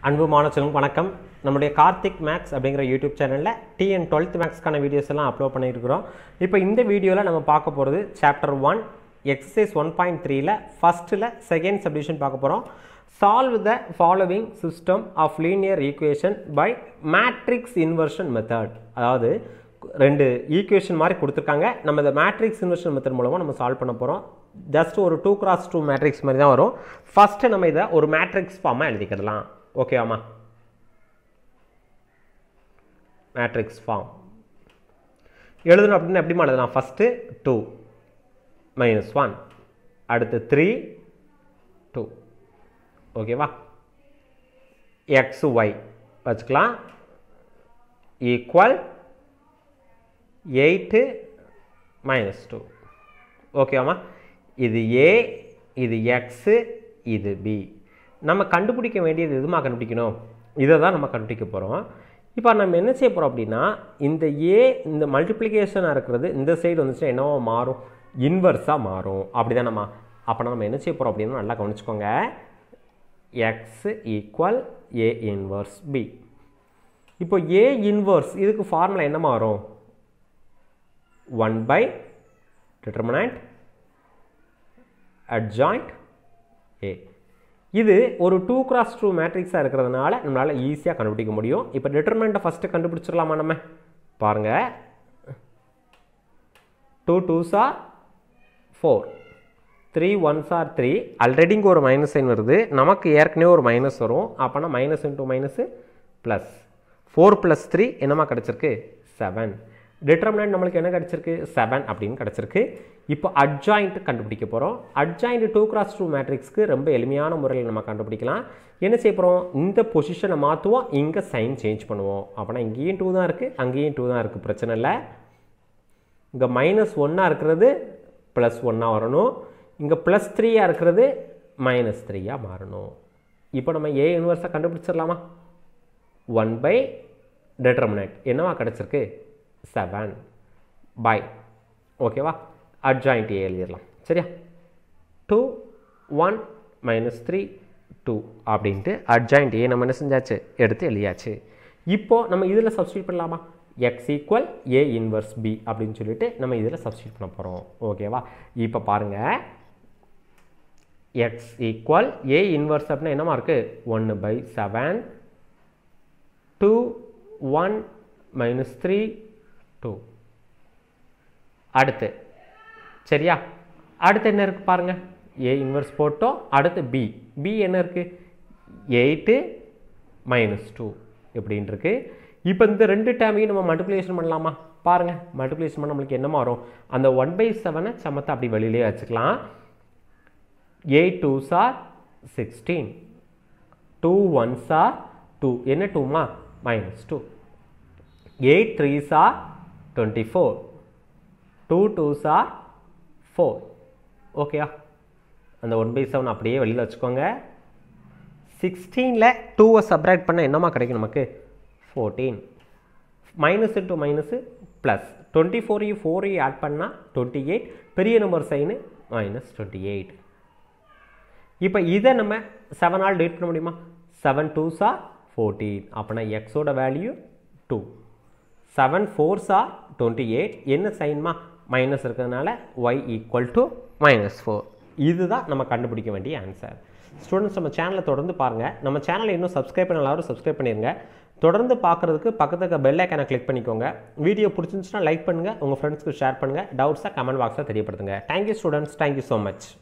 அன்பு மாணவர்களுக்கு வணக்கம் நம்முடைய கார்த்திக் மேக்ஸ் அப்படிங்கிற யூடியூப் சேனலில் டிஎன் டுவெல்த் மேக்ஸ்க்கான வீடியோஸ் எல்லாம் அப்லோட் பண்ணியிருக்கிறோம் இப்போ இந்த வீடியோவில் நம்ம பார்க்க போகிறது chapter one exercise one point த்ரீல ஃபஸ்ட்டில் செகண்ட் சப்டிஷன் பார்க்க போகிறோம் solve the following system of linear equation by matrix inversion method அதாவது ரெண்டு ஈக்குவேஷன் மாதிரி கொடுத்துருக்காங்க நம்ம இந்த மேட்ரிக்ஸ் இன்வர்ஷன் மெத்தட் மூலமாக நம்ம சால்வ் பண்ண போகிறோம் ஜஸ்ட் ஒரு டூ கிராஸ் டூ மேட்ரிக்ஸ் மாதிரி தான் வரும் ஃபஸ்ட்டு நம்ம இதை ஒரு மேட்ரிக்ஸ் ஃபார்மாக எழுதிக்கிடலாம் ஓகேவாம்மா மேட்ரிக்ஸ் ஃபார்ம் எழுதணும் அப்படின்னு எப்படிமா எழுதலாம் ஃபஸ்ட்டு டூ மைனஸ் ஒன் அடுத்து த்ரீ டூ ஓகேவா எக்ஸ் ஒய் வச்சுக்கலாம் ஈக்குவல் எயிட்டு மைனஸ் டூ ஓகேவாம்மா இது ஏ இது எக்ஸு இது பி நம்ம கண்டுபிடிக்க வேண்டியது எதுமா கண்டுபிடிக்கணும் இதை தான் நம்ம கண்டுபிடிக்க போகிறோம் இப்போ நம்ம என்ன செய்ய போகிறோம் அப்படின்னா இந்த ஏ இந்த மல்டிப்ளிகேஷனாக இருக்கிறது இந்த சைடு வந்துச்சுன்னா என்னவோ மாறும் இன்வர்ஸாக மாறும் அப்படி தானம்மா அப்போ நம்ம என்ன செய்ய போகிறோம் அப்படின்னா நல்லா கவனிச்சுக்கோங்க X equal A inverse B இப்போ ஏ இன்வர்ஸ் இதுக்கு ஃபார்முலா என்னமா வரும் one by determinant adjoint A இது ஒரு டூ கிராஸ் டூ மேட்ரிக்ஸாக இருக்கிறதுனால நம்மளால் ஈஸியாக கண்டுபிடிக்க முடியும் இப்போ டிட்டர்மெண்ட்டை ஃபஸ்ட்டு கண்டுபிடிச்சிடலாமா நம்ம பாருங்கள் two twos are four three ones are three already இங்கே ஒரு மைனஸ் சைன் வருது நமக்கு ஏற்கனவே ஒரு மைனஸ் வரும் அப்போனா minus into minus plus four plus three என்னமா கிடச்சிருக்கு செவன் டிட்டர்மினன்ட் நம்மளுக்கு என்ன கிடச்சிருக்கு செவன் அப்படின்னு கிடச்சிருக்கு இப்போ அட்ஜாயிண்ட் கண்டுபிடிக்க போகிறோம் அட்ஜாயிண்ட் டூ கிராஸ் டூ மேட்ரிக்ஸ்க்கு ரொம்ப எளிமையான முறையில் நம்ம கண்டுபிடிக்கலாம் என்ன செய்ய போகிறோம் இந்த பொசிஷனை மாற்றுவோம் இங்கே சைன் சேஞ்ச் பண்ணுவோம் அப்போனா இங்கேயும் டூ தான் இருக்குது அங்கேயும் டூ தான் இருக்குது பிரச்சனை இல்லை இங்கே மைனஸ் ஒன்னாக இருக்கிறது ப்ளஸ் ஒன்னாக வரணும் இங்கே ப்ளஸ் த்ரீயாக இருக்கிறது மைனஸ் த்ரீயாக மாறணும் இப்போ நம்ம ஏ யூனிவர்ஸாக கண்டுபிடிச்சிடலாமா ஒன் பை டெட்டர்மினேட் என்னவா கிடச்சிருக்கு செவன் பை ஓகேவா அட்ஜாயிண்ட் ஏ எழுதிடலாம் சரியா two one minus three two அப்படின்ட்டு அட்ஜாயிண்ட் ஏ நம்ம என்ன செஞ்சாச்சு எடுத்து எழுதியாச்சு இப்போது நம்ம இதில் சப்ஸ்டியூட் பண்ணலாமா X equal A inverse B அப்படின்னு சொல்லிட்டு நம்ம இதில் சப்ஸ்டியூட் பண்ண போகிறோம் ஓகேவா இப்போ பாருங்கள் எக்ஸ் ஈக்குவல் ஏ இன்வர்ஸ் அப்படின்னா என்னமா இருக்குது ஒன்று by seven two one minus three two அடுத்து சரியா அடுத்து என்ன இருக்குது பாருங்கள் ஏ இன்வர்ஸ் போட்டோம் அடுத்து பி பி என்ன இருக்குது எயிட்டு மைனஸ் டூ எப்படின்னு இருக்கு இப்போ இந்த ரெண்டு டேமையும் நம்ம மல்டிப்ளிகேஷன் பண்ணலாமா பாருங்கள் மல்டிப்ளிகேஷன் பண்ண நம்மளுக்கு என்னமா வரும் அந்த ஒன் பை செவனை சமத்தை அப்படி வெளியிலே வச்சுக்கலாம் eight two sir sixteen two one sir two என்ன டூமா minus two eight three sir twenty four two two sir four ஓகேயா அந்த ஒன் பை செவன் அப்படியே வெளியில் வச்சுக்கோங்க சிக்ஸ்டீனில் டூவை சப்ராக்ட் பண்ண என்னமா கிடைக்கும் நமக்கு fourteen minus into minus plus twenty ஃபோரையும் ஃபோரையும் ஆட் பண்ணால் டுவெண்ட்டி எயிட் பெரிய number sign minus twenty eight இப்போ இதை நம்ம செவனால் டிவைட் பண்ண முடியுமா செவன் டூ சார் ஃபோர்டீன் அப்போனா எக்ஸோட value two seven four sir twenty eight என்ன சைன்மா மைனஸ் இருக்கிறதுனால Y equal to minus four இதுதான் நம்ம கண்டுபிடிக்க வேண்டிய ஆன்சர் ஸ்டூடெண்ட்ஸ் நம்ம சேனலை தொடர்ந்து பாருங்கள் நம்ம சேனலை இன்னும் சப்ஸ்கிரைப் பண்ண எல்லாரும் சப்ஸ்கிரைப் பண்ணிடுங்க தொடர்ந்து பார்க்குறதுக்கு பக்கத்துக்கு பெல் ஐக்கானை கிளிக் பண்ணிக்கோங்க வீடியோ பிடிச்சிருந்துச்சுன்னா லைக் பண்ணுங்கள் உங்கள் ஃப்ரெண்ட்ஸ்க்கு ஷேர் பண்ணுங்கள் டவுட்ஸாக கமெண்ட் பாக்ஸில் தெரியப்படுத்துங்க thank you students thank you so much